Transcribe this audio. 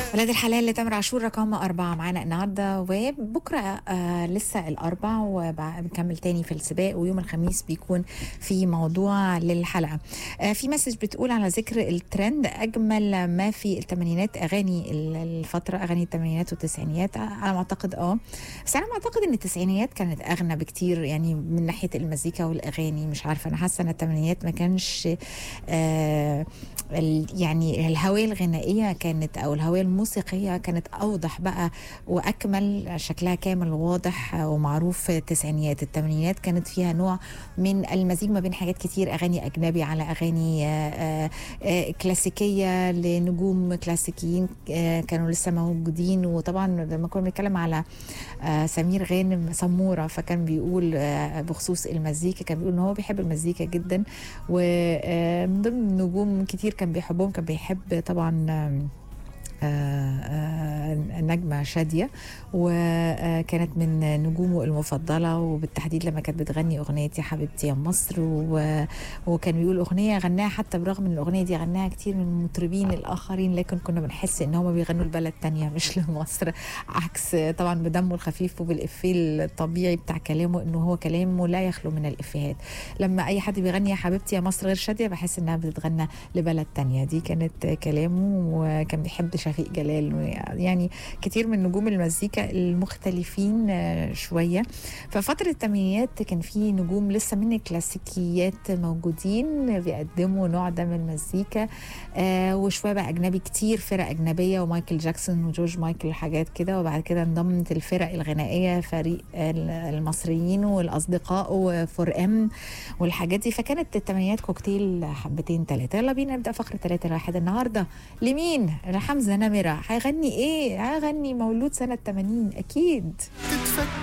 ولاد الحلال لتامر عاشور رقم أربعة معانا النهاردة وبكرة آه لسه الأربع وبنكمل تاني في السباق ويوم الخميس بيكون في موضوع للحلقة آه في مسج بتقول على ذكر الترند أجمل ما في الثمانينات أغاني الفترة أغاني الثمانينات والتسعينيات على ما أعتقد اه بس أنا أعتقد إن التسعينيات كانت أغنى بكتير يعني من ناحية المزيكا والأغاني مش عارفة أنا حاسة إن الثمانينات ما كانش آه ال- يعني الهوية الغنائية كانت أو الهوية الموسيقية كانت أوضح بقى وأكمل شكلها كامل وواضح ومعروف في التسعينيات الثمانينات كانت فيها نوع من المزيج ما بين حاجات كتير أغاني أجنبي على أغاني آه، آه، آه، كلاسيكية لنجوم كلاسيكيين آه، كانوا لسه موجودين وطبعا لما كنا بنتكلم على آه، سمير غانم سمورة فكان بيقول آه، بخصوص المزيكا كان بيقول ان هو بيحب المزيكا جدا ومن ضمن نجوم كتير كان بيحبهم كان بيحب طبعا آم، آه، آه، النجمة شادية وكانت من نجومه المفضلة وبالتحديد لما كانت بتغني أغنية يا حبيبتي يا مصر و- وكان بيقول أغنية غناها حتى برغم ان الأغنية دي غناها كتير من المطربين الآخرين لكن كنا بنحس إن هم بيغنوا لبلد تانية مش لمصر عكس طبعا بدمه الخفيف وبالإفيه الطبيعي بتاع كلامه إنه هو كلامه لا يخلو من الإفيهات لما أي حد بيغني يا حبيبتي يا مصر غير شادية بحس إنها بتتغنى لبلد تانية دي كانت كلامه وكان بيحب شفيق جلال يعني كتير من نجوم المزيكا المختلفين آه، شوية ففترة الثمانينات كان في نجوم لسه من الكلاسيكيات موجودين بيقدموا نوع ده من المزيكا آه وشوية بقى أجنبي كتير فرق أجنبية ومايكل جاكسون وجورج مايكل وحاجات كده وبعد كده انضمت الفرق الغنائية فريق ال- المصريين والأصدقاء وفور ام والحاجات دي فكانت الثمانينات كوكتيل حبتين ثلاثة يلا بينا نبدأ فقرة ثلاثة الواحد النهاردة لمين؟ لحمزة نمرة هيغني ايه؟ هيغني مولود سنة 80 أكيد تتفك